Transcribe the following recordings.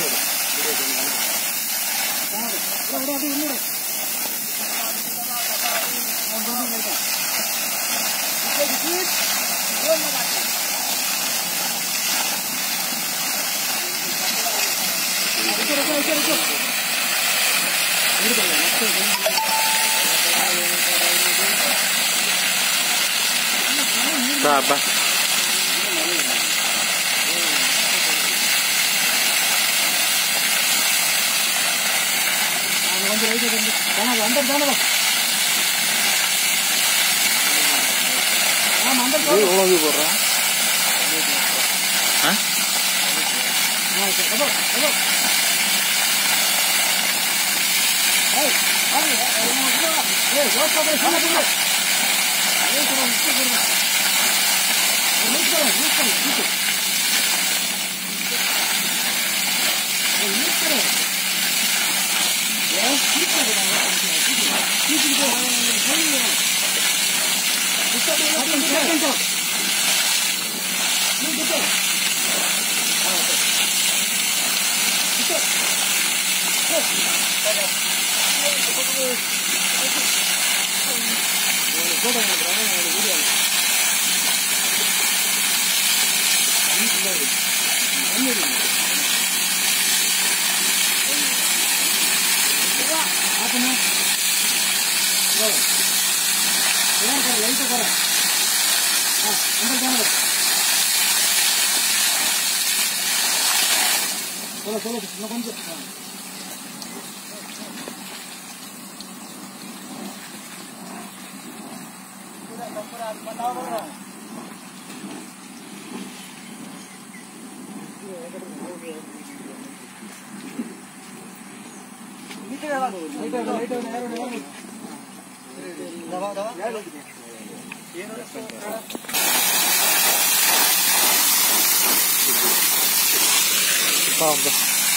అబ్బా ఆ? అబ్బా, అబ్బా.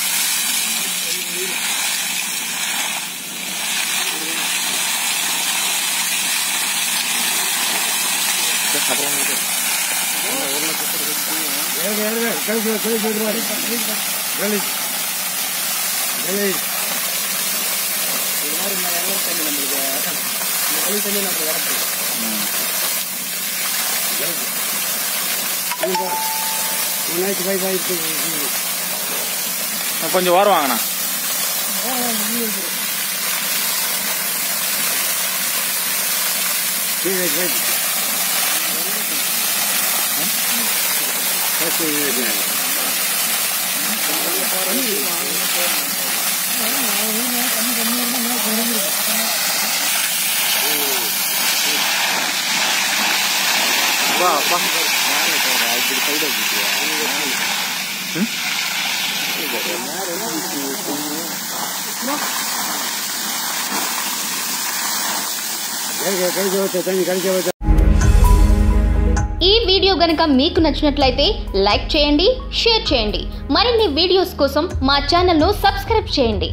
అబ్బా, అబ్బా. கொஞ்சம் ஓரம் வாங்கண்ணா அப்பா அப்பா ఈ వీడియో గనక మీకు నచ్చినట్లయితే లైక్ చేయండి షేర్ చేయండి మరిన్ని వీడియోస్ కోసం మా ఛానల్ను సబ్స్క్రైబ్ చేయండి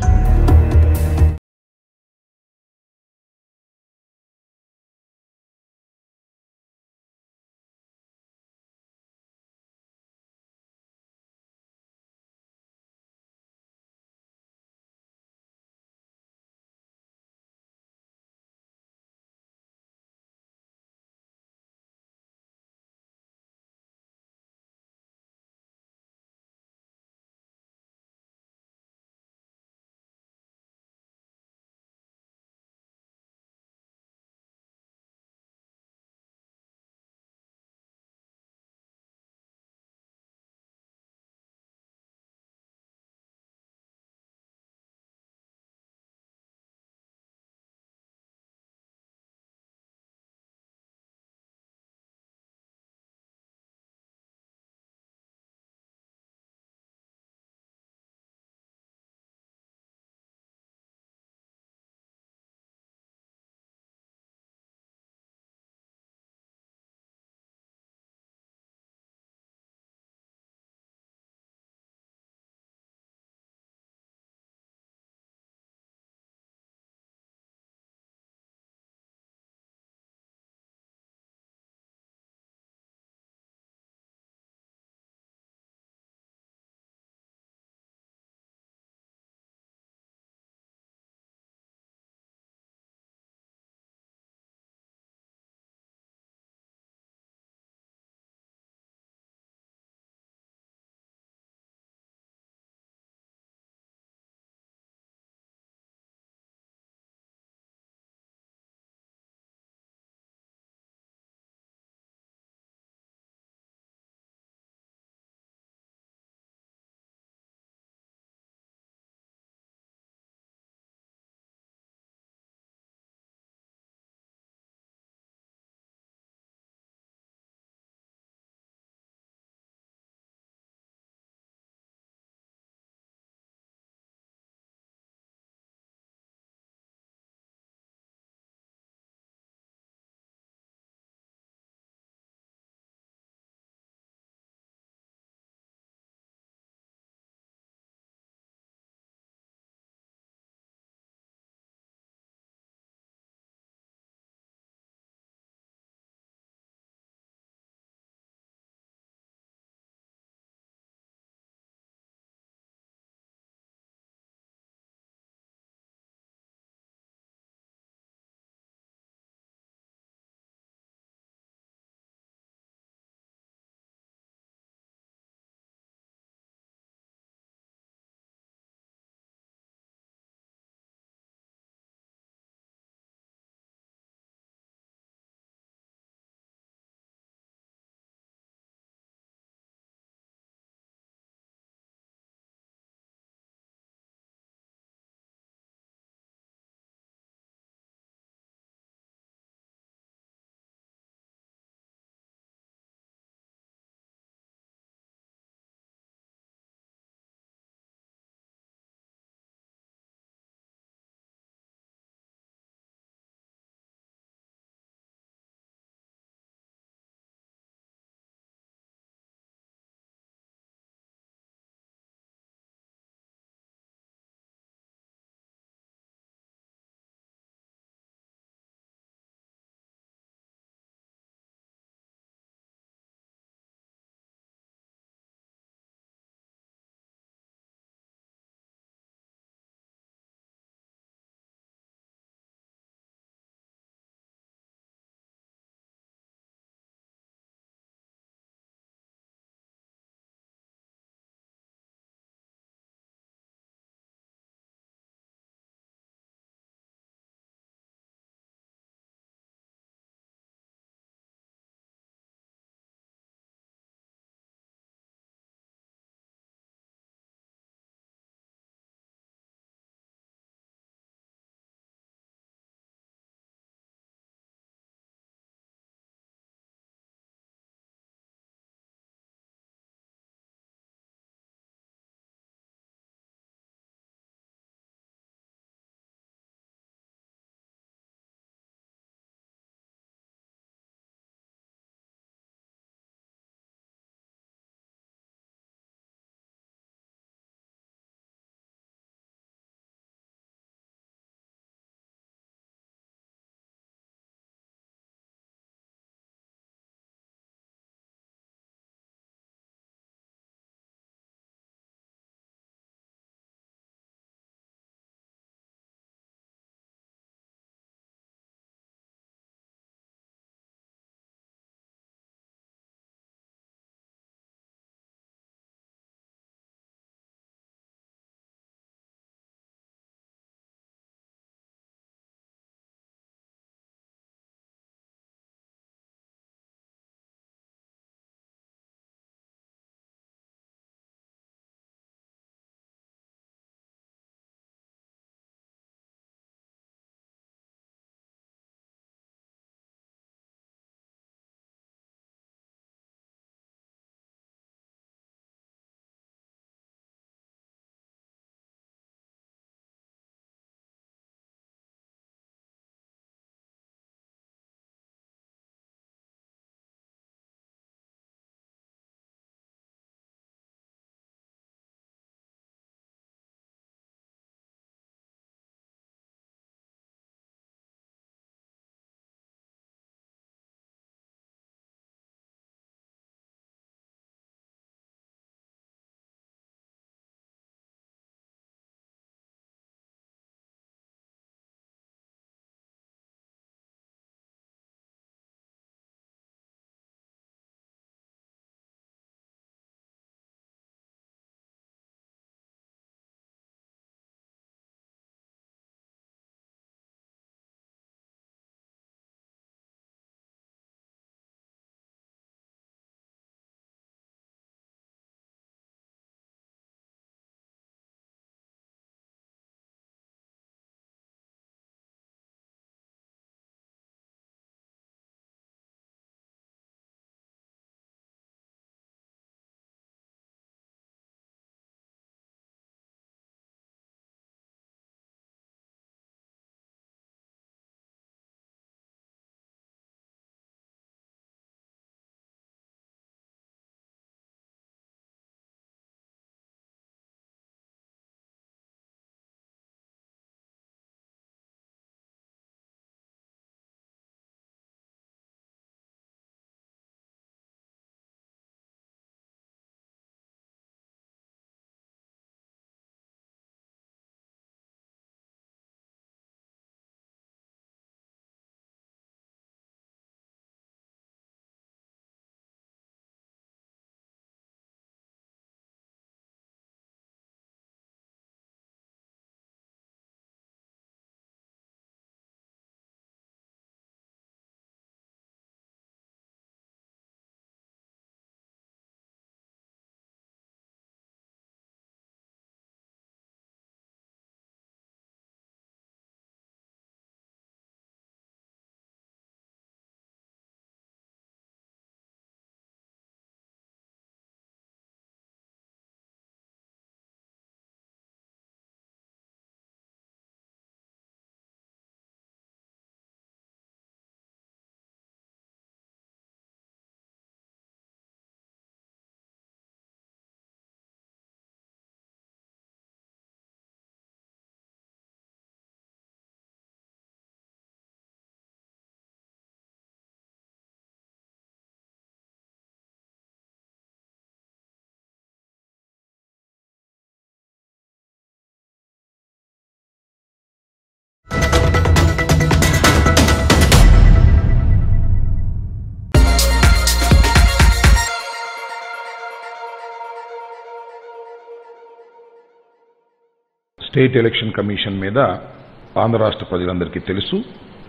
స్టేట్ ఎలక్షన్ కమిషన్ మీద ఆంధ్ర రాష్ట్ర ప్రజలందరికీ తెలుసు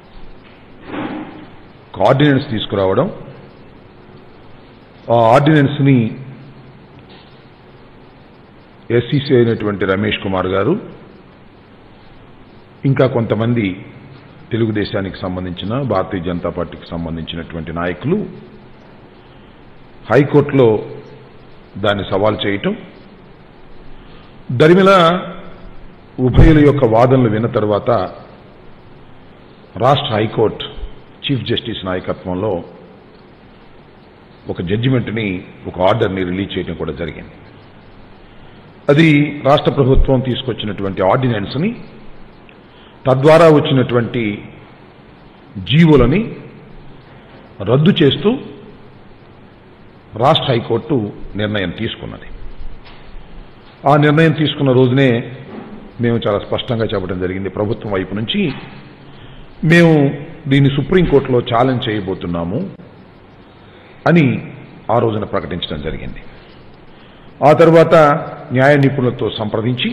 ఒక ఆర్డినెన్స్ తీసుకురావడం ఆ ఆర్డినెన్స్ని ఎస్సీసీ అయినటువంటి రమేష్ కుమార్ గారు ఇంకా కొంతమంది తెలుగుదేశానికి సంబంధించిన భారతీయ జనతా పార్టీకి సంబంధించినటువంటి నాయకులు హైకోర్టులో దాన్ని సవాల్ చేయటం దరిమిల ఉభయుల యొక్క వాదనలు విన్న తర్వాత రాష్ట్ర హైకోర్టు చీఫ్ జస్టిస్ నాయకత్వంలో ఒక జడ్జిమెంట్ని ఒక ఆర్డర్ని రిలీజ్ చేయడం కూడా జరిగింది అది రాష్ట్ర ప్రభుత్వం తీసుకొచ్చినటువంటి ఆర్డినెన్స్ని తద్వారా వచ్చినటువంటి జీవోలని రద్దు చేస్తూ రాష్ట్ర హైకోర్టు నిర్ణయం తీసుకున్నది ఆ నిర్ణయం తీసుకున్న రోజునే మేము చాలా స్పష్టంగా చెప్పడం జరిగింది ప్రభుత్వం వైపు నుంచి మేము దీన్ని సుప్రీంకోర్టులో ఛాలెంజ్ చేయబోతున్నాము అని ఆ రోజున ప్రకటించడం జరిగింది ఆ తర్వాత న్యాయ నిపుణులతో సంప్రదించి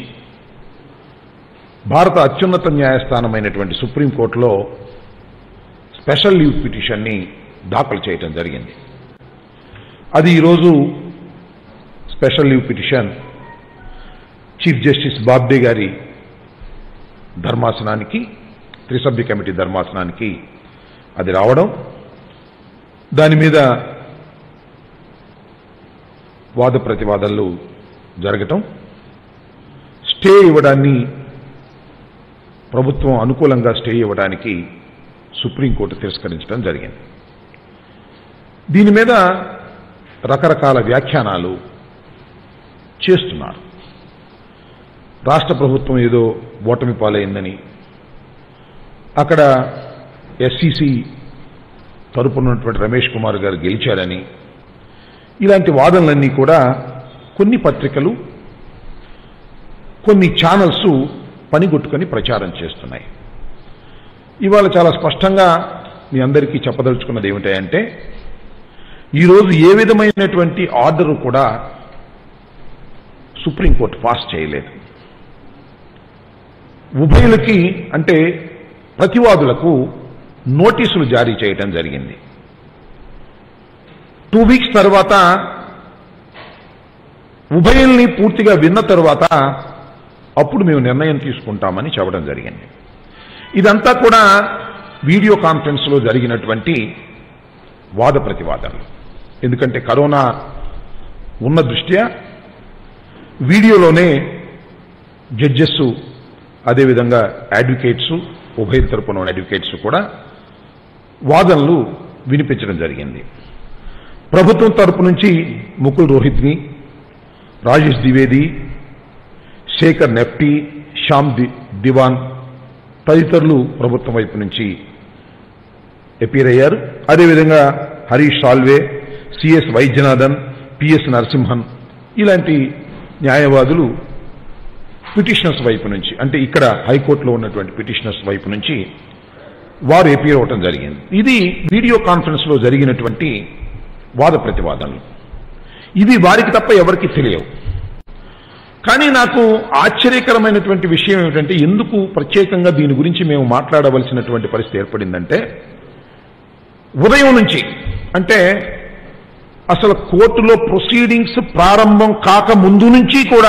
భారత అత్యున్నత న్యాయస్థానమైనటువంటి సుప్రీంకోర్టులో స్పెషల్ లీవ్ పిటిషన్ని దాఖలు చేయడం జరిగింది అది ఈరోజు special leave petition chief justice Bobde గారి ధర్మాసనానికి త్రిసభ్య కమిటీ ధర్మాసనానికి అది రావడం దాని మీద వాద ప్రతివాదనలు జరగటం స్టే ఇవ్వడాన్ని ప్రభుత్వం అనుకూలంగా స్టే ఇవ్వడానికి సుప్రీంకోర్టు తిరస్కరించడం జరిగింది దీని మీద రకరకాల వ్యాఖ్యానాలు చేస్తున్నారు రాష్ట్ర ప్రభుత్వం ఏదో ఓటమి పాలైందని అక్కడ ఎస్సీసీ తరపునటువంటి రమేష్ కుమార్ గారు గెలిచారని ఇలాంటి వాదనలన్నీ కూడా కొన్ని పత్రికలు కొన్ని ఛానల్స్ పనిగొట్టుకొని ప్రచారం చేస్తున్నాయి ఇవాళ చాలా స్పష్టంగా మీ అందరికీ చెప్పదలుచుకున్నది ఏమిటంటే ఈరోజు ఏ విధమైనటువంటి ఆర్డర్ కూడా సుప్రీంకోర్టు పాస్ చేయలేదు ఉభయులకి అంటే ప్రతివాదులకు నోటీసులు జారీ చేయడం జరిగింది టూ వీక్స్ తర్వాత ఉభయుల్ని పూర్తిగా విన్న తర్వాత అప్పుడు మేము నిర్ణయం తీసుకుంటామని చెప్పడం జరిగింది ఇదంతా కూడా వీడియో కాన్ఫరెన్స్లో జరిగినటువంటి వాద ప్రతివాదనలు ఎందుకంటే కరోనా ఉన్న దృష్ట్యా వీడియోలోనే జడ్జెస్ అదేవిధంగా అడ్వకేట్స్ ఉభయ తరపున ఉన్న అడ్వకేట్స్ కూడా వాదనలు వినిపించడం జరిగింది ప్రభుత్వం తరపు నుంచి ముకుల్ రోహిత్ని రాజేష్ ద్వివేది శేఖర్ నెఫ్టీ శ్యామ్ ది దివాన్ తదితరులు ప్రభుత్వం వైపు నుంచి అపీర్ అయ్యారు అదేవిధంగా హరీష్ సాల్వే సిఎస్ వైద్యనాథన్ పిఎస్ నరసింహన్ ఇలాంటి న్యాయవాదులు పిటిషనర్స్ వైపు నుంచి అంటే ఇక్కడ హైకోర్టులో ఉన్నటువంటి పిటిషనర్స్ వైపు నుంచి వారు ఎపీర్ అవ్వటం జరిగింది ఇది వీడియో కాన్ఫరెన్స్ లో జరిగినటువంటి వాద ప్రతివాదనలు ఇవి వారికి తప్ప ఎవరికి తెలియవు కానీ నాకు ఆశ్చర్యకరమైనటువంటి విషయం ఏమిటంటే ఎందుకు ప్రత్యేకంగా దీని గురించి మేము మాట్లాడవలసినటువంటి పరిస్థితి ఏర్పడిందంటే ఉదయం నుంచి అంటే అసలు కోర్టులో ప్రొసీడింగ్స్ ప్రారంభం కాక ముందు నుంచి కూడా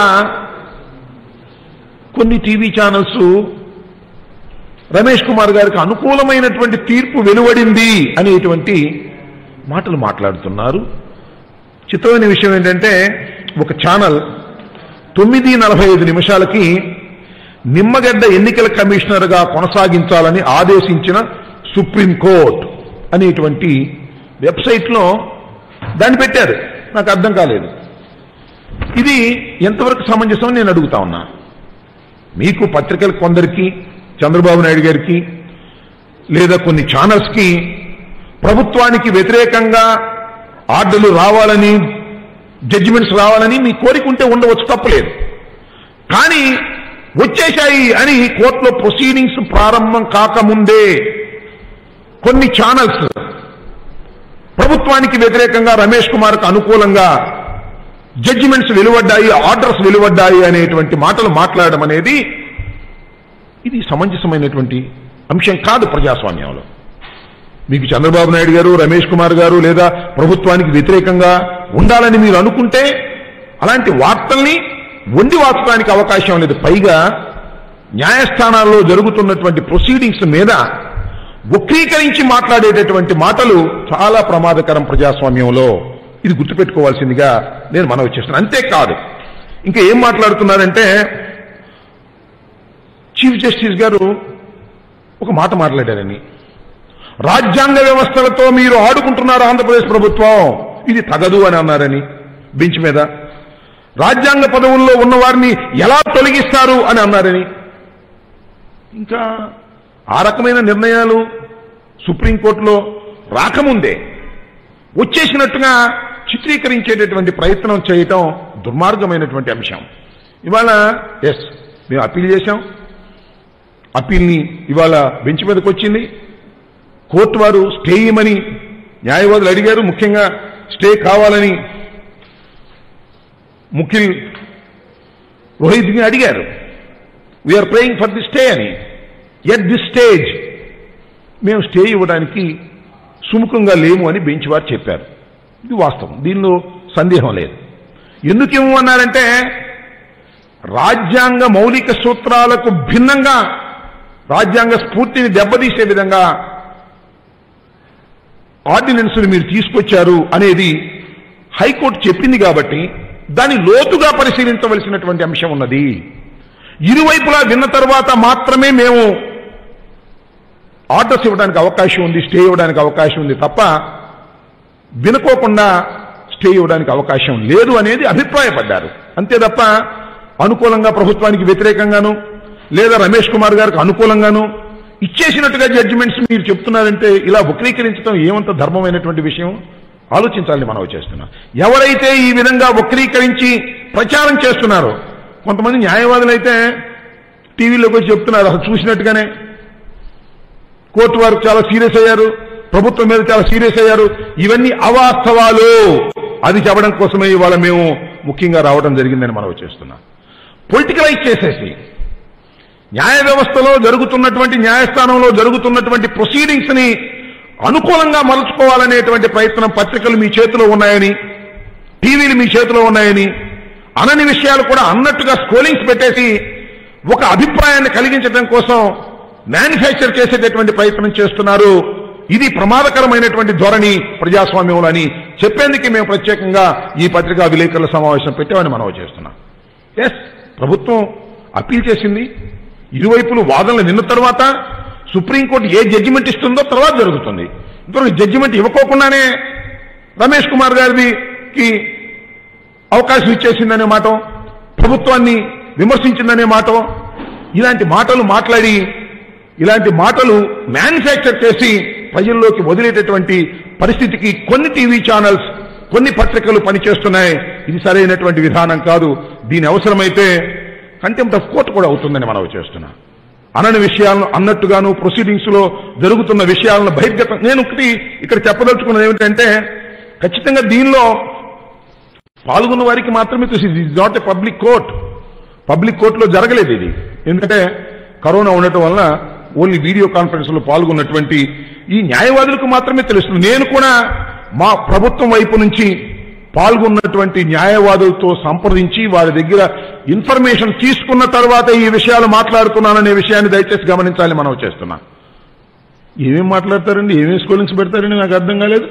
కొన్ని టీవీ ఛానల్స్ రమేష్ కుమార్ గారికి అనుకూలమైనటువంటి తీర్పు వెలువడింది అనేటువంటి మాటలు మాట్లాడుతున్నారు చిత్రమైన విషయం ఏంటంటే ఒక ఛానల్ తొమ్మిది నలభై ఐదు నిమిషాలకి నిమ్మగడ్డ ఎన్నికల కమిషనర్గా కొనసాగించాలని ఆదేశించిన సుప్రీంకోర్టు అనేటువంటి వెబ్సైట్లో దాన్ని పెట్టారు నాకు అర్థం కాలేదు ఇది ఎంతవరకు సమంజసం నేను అడుగుతా ఉన్నా మీకు పత్రికలు కొందరికి చంద్రబాబు నాయుడు గారికి లేదా కొన్ని ఛానల్స్కి ప్రభుత్వానికి వ్యతిరేకంగా ఆర్డర్లు రావాలని జడ్జిమెంట్స్ రావాలని మీ కోరిక ఉంటే ఉండవచ్చు తప్పలేదు కానీ వచ్చేశాయి అని కోర్టులో ప్రొసీడింగ్స్ ప్రారంభం కాకముందే కొన్ని ఛానల్స్ ప్రభుత్వానికి వ్యతిరేకంగా రమేష్ కుమార్కు అనుకూలంగా జడ్జిమెంట్స్ వెలువడ్డాయి ఆర్డర్స్ వెలువడ్డాయి అనేటువంటి మాటలు మాట్లాడడం అనేది ఇది సమంజసమైనటువంటి అంశం కాదు ప్రజాస్వామ్యంలో మీకు చంద్రబాబు నాయుడు గారు రమేష్ కుమార్ గారు లేదా ప్రభుత్వానికి వ్యతిరేకంగా ఉండాలని మీరు అనుకుంటే అలాంటి వార్తల్ని వండి వార్చడానికి అవకాశం లేదు పైగా న్యాయస్థానాల్లో జరుగుతున్నటువంటి ప్రొసీడింగ్స్ మీద వక్రీకరించి మాట్లాడేటటువంటి మాటలు చాలా ప్రమాదకరం ప్రజాస్వామ్యంలో ఇది గుర్తుపెట్టుకోవాల్సిందిగా నేను మనవి చేస్తున్నాను అంతేకాదు ఇంకా ఏం మాట్లాడుతున్నారంటే చీఫ్ జస్టిస్ గారు ఒక మాట మాట్లాడారని రాజ్యాంగ వ్యవస్థలతో మీరు ఆడుకుంటున్నారు ఆంధ్రప్రదేశ్ ప్రభుత్వం ఇది తగదు అని అన్నారని బెంచ్ మీద రాజ్యాంగ పదవుల్లో ఉన్న వారిని ఎలా తొలగిస్తారు అని అన్నారని ఇంకా ఆ రకమైన నిర్ణయాలు సుప్రీంకోర్టులో రాకముందే వచ్చేసినట్టుగా చిత్రీకరించేటటువంటి ప్రయత్నం చేయటం దుర్మార్గమైనటువంటి అంశం ఇవాళ ఎస్ మేము అప్పీల్ చేశాం అప్పీల్ని ఇవాళ బెంచ్ మీదకి వచ్చింది కోర్టు వారు స్టే ఇవ్వమని న్యాయవాదులు అడిగారు ముఖ్యంగా స్టే కావాలని ముఖ్యుల్ రోహిత్ని అడిగారు we're praying for the stay అని ఎట్ ది స్టేజ్ మేము స్టే ఇవ్వడానికి సుముఖంగా లేము అని బెంచ్ వారు చెప్పారు ఇది వాస్తవం దీనిలో సందేహం లేదు ఎందుకు ఇవ్వమన్నారంటే రాజ్యాంగ మౌలిక సూత్రాలకు భిన్నంగా రాజ్యాంగ స్ఫూర్తిని దెబ్బతీసే విధంగా ఆర్డినెన్స్ని మీరు తీసుకొచ్చారు అనేది హైకోర్టు చెప్పింది కాబట్టి దాన్ని లోతుగా పరిశీలించవలసినటువంటి అంశం ఉన్నది ఇరువైపులా విన్న తర్వాత మాత్రమే మేము ఆర్డర్స్ ఇవ్వడానికి అవకాశం ఉంది స్టే ఇవ్వడానికి అవకాశం ఉంది తప్ప వినుకోకుండా స్టే ఇవ్వడానికి అవకాశం లేదు అనేది అభిప్రాయపడ్డారు అంతే తప్ప అనుకూలంగా ప్రభుత్వానికి వ్యతిరేకంగాను లేదా రమేష్ కుమార్ గారికి అనుకూలంగాను ఇచ్చేసినట్టుగా జడ్జిమెంట్స్ మీరు చెప్తున్నారంటే ఇలా వక్రీకరించడం ఏమంత ధర్మమైనటువంటి విషయం ఆలోచించాలని మనం చేస్తున్నాం ఎవరైతే ఈ విధంగా వక్రీకరించి ప్రచారం చేస్తున్నారో కొంతమంది న్యాయవాదులు అయితే టీవీలోకి వచ్చి చెప్తున్నారు అసలు చూసినట్టుగానే కోర్టు వారు చాలా సీరియస్ అయ్యారు ప్రభుత్వం మీద చాలా సీరియస్ అయ్యారు ఇవన్నీ అవాస్తవాలు అది చెప్పడం కోసమే ఇవాళ మేము ముఖ్యంగా రావడం జరిగిందని మనం చేస్తున్నాం పొలిటికలైజ్ చేసేసి న్యాయ వ్యవస్థలో జరుగుతున్నటువంటి న్యాయస్థానంలో జరుగుతున్నటువంటి ప్రొసీడింగ్స్ ని అనుకూలంగా మలుచుకోవాలనేటువంటి ప్రయత్నం పత్రికలు మీ చేతిలో ఉన్నాయని టీవీలు మీ చేతిలో ఉన్నాయని అనని విషయాలు కూడా అన్నట్టుగా స్కోలింగ్స్ పెట్టేసి ఒక అభిప్రాయాన్ని కలిగించడం కోసం మ్యానుఫ్యాక్చర్ చేసేటటువంటి ప్రయత్నం చేస్తున్నారు ఇది ప్రమాదకరమైనటువంటి ధోరణి ప్రజాస్వామ్యంలో అని చెప్పేందుకు మేము ప్రత్యేకంగా ఈ పత్రికా విలేకరుల సమావేశం పెట్టామని మనం చేస్తున్నాం ఎస్ ప్రభుత్వం అప్పీల్ చేసింది ఇరువైపులు వాదనలు విన్న తర్వాత సుప్రీంకోర్టు ఏ జడ్జిమెంట్ ఇస్తుందో తర్వాత జరుగుతుంది ఇంతవరకు జడ్జిమెంట్ ఇవ్వకోకుండానే రమేష్ కుమార్ గారికి అవకాశం ఇచ్చేసిందనే మాట ప్రభుత్వాన్ని విమర్శించిందనే మాట ఇలాంటి మాటలు మాట్లాడి ఇలాంటి మాటలు మ్యానుఫ్యాక్చర్ చేసి ప్రజల్లోకి వదిలేటటువంటి పరిస్థితికి కొన్ని టీవీ ఛానల్స్ కొన్ని పత్రికలు పనిచేస్తున్నాయి ఇది సరైనటువంటి విధానం కాదు దీని అవసరమైతే కంటెంప్ట్ ఆఫ్ కోర్టు కూడా అవుతుందని మనం చేస్తున్నా అనని విషయాలను అన్నట్టుగాను ప్రొసీడింగ్స్ లో జరుగుతున్న విషయాలను బహిర్గతం నేను ఒకటి ఇక్కడ చెప్పదలుచుకున్నది ఏమిటంటే ఖచ్చితంగా దీనిలో పాల్గొన్న వారికి మాత్రమే తెలిసి ఇది not a public court public కోర్టులో జరగలేదు ఇది ఎందుకంటే కరోనా ఉండటం వలన ఓన్లీ వీడియో కాన్ఫరెన్స్ లో పాల్గొన్నటువంటి ఈ న్యాయవాదులకు మాత్రమే తెలుస్తుంది నేను కూడా మా ప్రభుత్వం వైపు నుంచి పాల్గొన్నటువంటి న్యాయవాదులతో సంప్రదించి వారి దగ్గర ఇన్ఫర్మేషన్ తీసుకున్న తర్వాత ఈ విషయాలు మాట్లాడుతున్నాననే విషయాన్ని దయచేసి గమనించాలి మనం చేస్తున్నాం ఏమేం మాట్లాడతారండి ఏమేం స్కూలింగ్స్ పెడతారండి నాకు అర్థం కాలేదు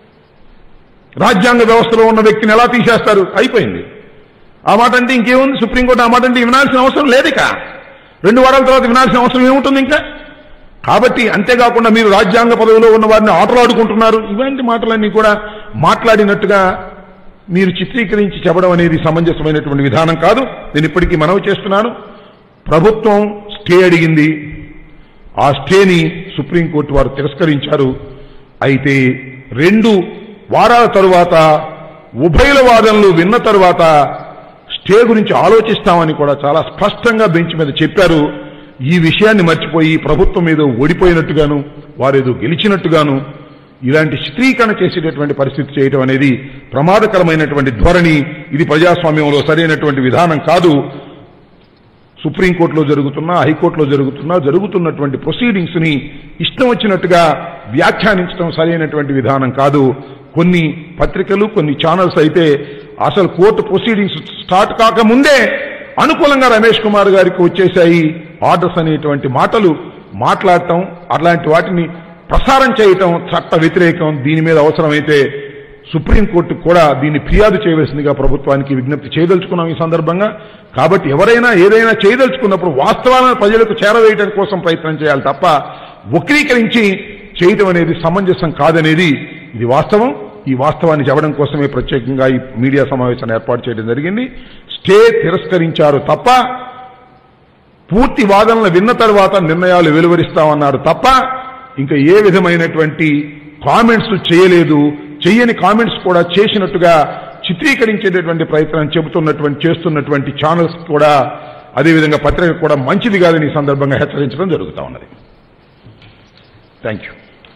రాజ్యాంగ వ్యవస్థలో ఉన్న వ్యక్తిని ఎలా తీసేస్తారు అయిపోయింది ఆ మాట అంటే ఇంకేముంది సుప్రీంకోర్టు ఆ మాట అంటే వినాల్సిన అవసరం లేదు ఇక రెండు వారాల తర్వాత వినాల్సిన అవసరం ఏముంటుంది ఇంకా కాబట్టి అంతేకాకుండా మీరు రాజ్యాంగ పదవిలో ఉన్న వారిని ఆటలు ఆడుకుంటున్నారు ఇలాంటి మాటలన్నీ కూడా మాట్లాడినట్టుగా మీరు చిత్రీకరించి చెప్పడం అనేది సమంజసమైనటువంటి విధానం కాదు నేను ఇప్పటికీ మనవి చేస్తున్నాను ప్రభుత్వం స్టే అడిగింది ఆ స్టేని సుప్రీంకోర్టు వారు తిరస్కరించారు అయితే రెండు వారాల తరువాత ఉభయల వాదనలు విన్న తరువాత స్టే గురించి ఆలోచిస్తామని కూడా చాలా స్పష్టంగా బెంచ్ మీద చెప్పారు ఈ విషయాన్ని మర్చిపోయి ప్రభుత్వం ఏదో ఓడిపోయినట్టుగాను వారేదో గెలిచినట్టుగాను ఇలాంటి చిత్రీకరణ చేసేటటువంటి పరిస్థితి చేయటం అనేది ప్రమాదకరమైనటువంటి ధోరణి ఇది ప్రజాస్వామ్యంలో సరైనటువంటి విధానం కాదు సుప్రీంకోర్టులో జరుగుతున్నా హైకోర్టులో జరుగుతున్నా జరుగుతున్నటువంటి ప్రొసీడింగ్స్ ని ఇష్టం వచ్చినట్టుగా వ్యాఖ్యానించడం సరైనటువంటి విధానం కాదు కొన్ని పత్రికలు కొన్ని ఛానల్స్ అయితే అసలు కోర్టు ప్రొసీడింగ్స్ స్టార్ట్ కాకముందే అనుకూలంగా రమేష్ కుమార్ గారికి వచ్చేసాయి ఆర్డర్స్ అనేటువంటి మాటలు మాట్లాడటం అలాంటి వాటిని ప్రసారం చేయటం చట్ట వ్యతిరేకం దీని మీద అవసరమైతే సుప్రీంకోర్టు కూడా దీన్ని ఫిర్యాదు చేయవలసిందిగా ప్రభుత్వానికి విజ్ఞప్తి చేయదలుచుకున్నాం ఈ సందర్భంగా కాబట్టి ఎవరైనా ఏదైనా చేయదలుచుకున్నప్పుడు వాస్తవాలను ప్రజలకు చేరవేయడం కోసం ప్రయత్నం చేయాలి తప్ప వక్రీకరించి చేయటం అనేది సమంజసం కాదనేది ఇది వాస్తవం ఈ వాస్తవాన్ని చెప్పడం కోసమే ప్రత్యేకంగా ఈ మీడియా సమావేశాన్ని ఏర్పాటు చేయడం జరిగింది స్టే తిరస్కరించారు తప్ప పూర్తి వాదనలు విన్న తర్వాత నిర్ణయాలు వెలువరిస్తామన్నారు తప్ప ఇంకా ఏ విధమైనటువంటి కామెంట్స్ చేయలేదు చెయ్యని కామెంట్స్ కూడా చేసినట్టుగా చిత్రీకరించేటటువంటి ప్రయత్నం చెబుతున్నటువంటి చేస్తున్నటువంటి ఛానల్స్ కూడా అదేవిధంగా పత్రిక కూడా మంచిది కాదని ఈ సందర్భంగా హెచ్చరించడం జరుగుతూ ఉన్నది thank you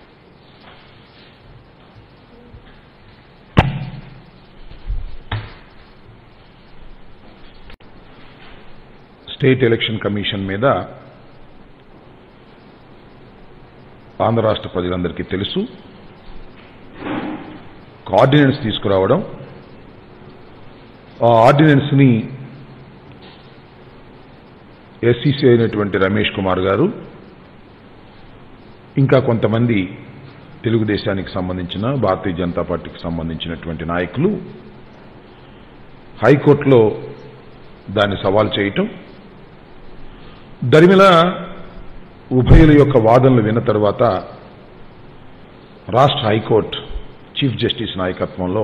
state election commission మీద ఆంధ్ర రాష్ట్ర ప్రజలందరికీ తెలుసు ఒక ఆర్డినెన్స్ తీసుకురావడం ఆ ఆర్డినెన్స్ ని ఎస్సీసీ అయినటువంటి రమేష్ కుమార్ గారు ఇంకా కొంతమంది తెలుగుదేశానికి సంబంధించిన భారతీయ జనతా పార్టీకి సంబంధించినటువంటి నాయకులు హైకోర్టులో దాన్ని సవాల్ చేయటం దరిమిల ఉభయుల యొక్క వాదనలు విన్న తర్వాత రాష్ట్ర హైకోర్టు చీఫ్ జస్టిస్ నాయకత్వంలో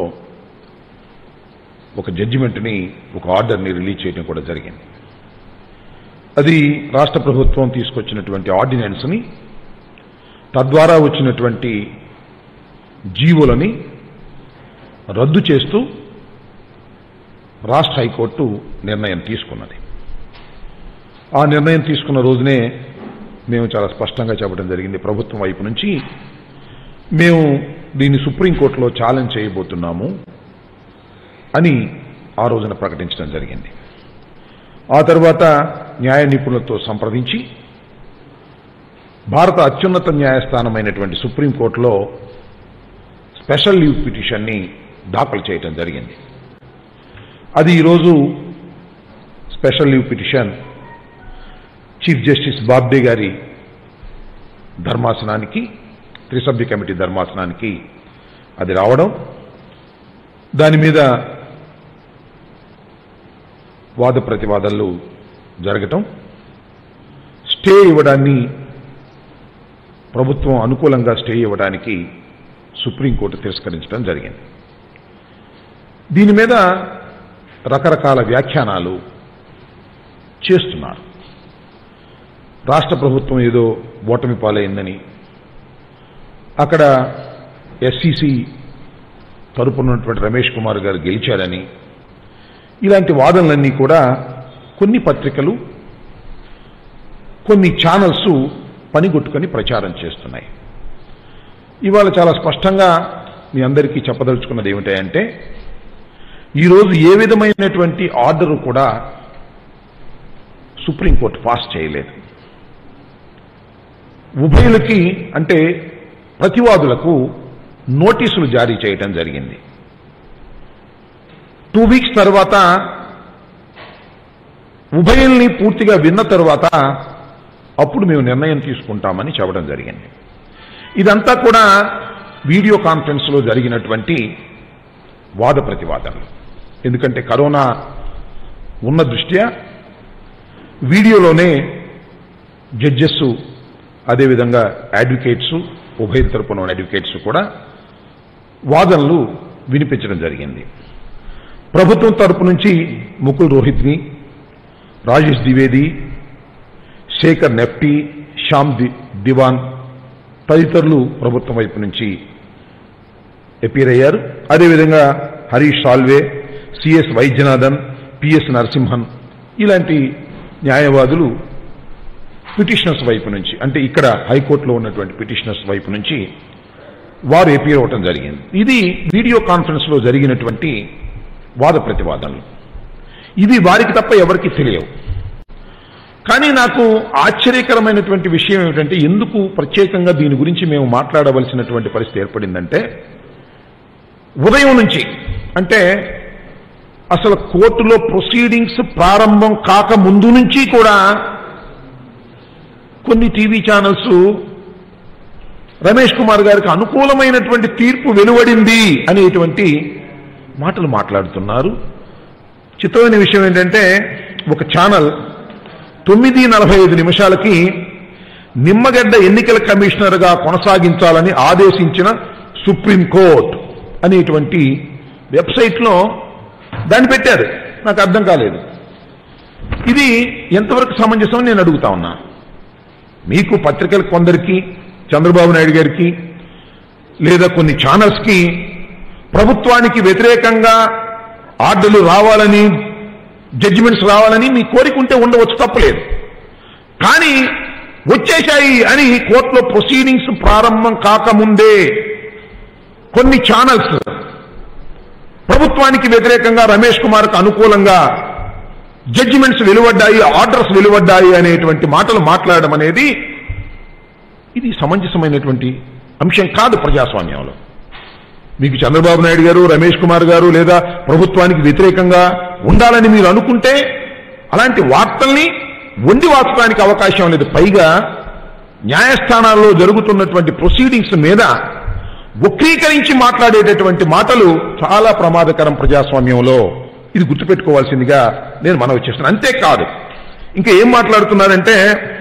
ఒక జడ్జిమెంట్ని ఒక ఆర్డర్ని రిలీజ్ చేయడం కూడా జరిగింది అది రాష్ట్ర ప్రభుత్వం తీసుకొచ్చినటువంటి ఆర్డినెన్స్ని తద్వారా వచ్చినటువంటి జీవోలని రద్దు చేస్తూ రాష్ట్ర హైకోర్టు నిర్ణయం తీసుకున్నది ఆ నిర్ణయం తీసుకున్న రోజునే మేము చాలా స్పష్టంగా చెప్పడం జరిగింది ప్రభుత్వం వైపు నుంచి మేము దీన్ని సుప్రీంకోర్టులో ఛాలెంజ్ చేయబోతున్నాము అని ఆ రోజున ప్రకటించడం జరిగింది ఆ తర్వాత న్యాయ నిపుణులతో సంప్రదించి భారత అత్యున్నత న్యాయస్థానమైనటువంటి సుప్రీంకోర్టులో స్పెషల్ లీవ్ పిటిషన్ని దాఖలు చేయడం జరిగింది అది ఈరోజు special leave petition chief justice Bobde గారి ధర్మాసనానికి త్రిసభ్య కమిటీ ధర్మాసనానికి అది రావడం దాని మీద వాద ప్రతివాదనలు జరగటం స్టే ఇవ్వడాన్ని ప్రభుత్వం అనుకూలంగా స్టే ఇవ్వడానికి సుప్రీంకోర్టు తిరస్కరించడం జరిగింది దీని మీద రకరకాల వ్యాఖ్యానాలు చేస్తున్నారు రాష్ట్ర ప్రభుత్వం ఏదో ఓటమి పాలైందని అక్కడ ఎస్సీసీ తరపునటువంటి రమేష్ కుమార్ గారు గెలిచారని ఇలాంటి వాదనలన్నీ కూడా కొన్ని పత్రికలు కొన్ని ఛానల్స్ పనిగొట్టుకొని ప్రచారం చేస్తున్నాయి ఇవాళ చాలా స్పష్టంగా మీ అందరికీ చెప్పదలుచుకున్నది ఏమిటంటే ఈరోజు ఏ విధమైనటువంటి ఆర్డరు కూడా సుప్రీంకోర్టు పాస్ చేయలేదు ఉభయులకి అంటే ప్రతివాదులకు నోటీసులు జారీ చేయడం జరిగింది టూ వీక్స్ తర్వాత ఉభయుల్ని పూర్తిగా విన్న తర్వాత అప్పుడు మేము నిర్ణయం తీసుకుంటామని చెప్పడం జరిగింది ఇదంతా కూడా వీడియో కాన్ఫరెన్స్లో జరిగినటువంటి వాద ప్రతివాదనలు ఎందుకంటే కరోనా ఉన్న దృష్ట్యా వీడియోలోనే జడ్జెస్ అదేవిధంగా అడ్వకేట్స్ ఉభయ తరపున ఉన్న అడ్వకేట్స్ కూడా వాదనలు వినిపించడం జరిగింది ప్రభుత్వం తరపు నుంచి ముకుల్ రోహిత్ని రాజేష్ ద్వివేది శేఖర్ నెఫ్టీ శ్యామ్ ది దివాన్ తదితరులు ప్రభుత్వం వైపు నుంచి ఎపీర్ అయ్యారు అదేవిధంగా హరీష్ సాల్వే సిఎస్ వైద్యనాథన్ పిఎస్ నరసింహన్ ఇలాంటి న్యాయవాదులు పిటిషనర్స్ వైపు నుంచి అంటే ఇక్కడ హైకోర్టులో ఉన్నటువంటి పిటిషనర్స్ వైపు నుంచి వారు ఎపీర్ అవ్వటం జరిగింది ఇది వీడియో కాన్ఫరెన్స్ లో జరిగినటువంటి వాద ప్రతివాదనలు ఇవి వారికి తప్ప ఎవరికి తెలియవు కానీ నాకు ఆశ్చర్యకరమైనటువంటి విషయం ఏమిటంటే ఎందుకు ప్రత్యేకంగా దీని గురించి మేము మాట్లాడవలసినటువంటి పరిస్థితి ఏర్పడిందంటే ఉదయం నుంచి అంటే అసలు కోర్టులో ప్రొసీడింగ్స్ ప్రారంభం కాక ముందు నుంచి కూడా కొన్ని టీవీ ఛానల్స్ రమేష్ కుమార్ గారికి అనుకూలమైనటువంటి తీర్పు వెలువడింది అనేటువంటి మాటలు మాట్లాడుతున్నారు చిత్రమైన విషయం ఏంటంటే ఒక ఛానల్ తొమ్మిది నలభై ఐదు నిమిషాలకి నిమ్మగడ్డ ఎన్నికల కమిషనర్గా కొనసాగించాలని ఆదేశించిన సుప్రీంకోర్టు అనేటువంటి వెబ్సైట్లో దాన్ని పెట్టారు నాకు అర్థం కాలేదు ఇది ఎంతవరకు సమంజసం అని నేను అడుగుతా ఉన్నా మీకు పత్రికలు కొందరికి చంద్రబాబు నాయుడు గారికి లేదా కొన్ని ఛానల్స్కి ప్రభుత్వానికి వ్యతిరేకంగా ఆర్డర్లు రావాలని జడ్జిమెంట్స్ రావాలని మీ కోరిక ఉంటే ఉండవచ్చు తప్పలేదు కానీ వచ్చేశాయి అని కోర్టులో ప్రొసీడింగ్స్ ప్రారంభం కాకముందే కొన్ని ఛానల్స్ ప్రభుత్వానికి వ్యతిరేకంగా రమేష్ కుమార్కు అనుకూలంగా జడ్జిమెంట్స్ వెలువడ్డాయి ఆర్డర్స్ వెలువడ్డాయి అనేటువంటి మాటలు మాట్లాడడం అనేది ఇది సమంజసమైనటువంటి అంశం కాదు ప్రజాస్వామ్యంలో మీకు చంద్రబాబు నాయుడు గారు రమేష్ కుమార్ గారు లేదా ప్రభుత్వానికి వ్యతిరేకంగా ఉండాలని మీరు అనుకుంటే అలాంటి వార్తల్ని వండి వార్చడానికి అవకాశం లేదు పైగా న్యాయస్థానాల్లో జరుగుతున్నటువంటి ప్రొసీడింగ్స్ మీద వక్రీకరించి మాట్లాడేటటువంటి మాటలు చాలా ప్రమాదకరం ప్రజాస్వామ్యంలో ఇది గుర్తుపెట్టుకోవాల్సిందిగా నేను మనవి చేస్తున్నాను అంతేకాదు ఇంకా ఏం మాట్లాడుతున్నారంటే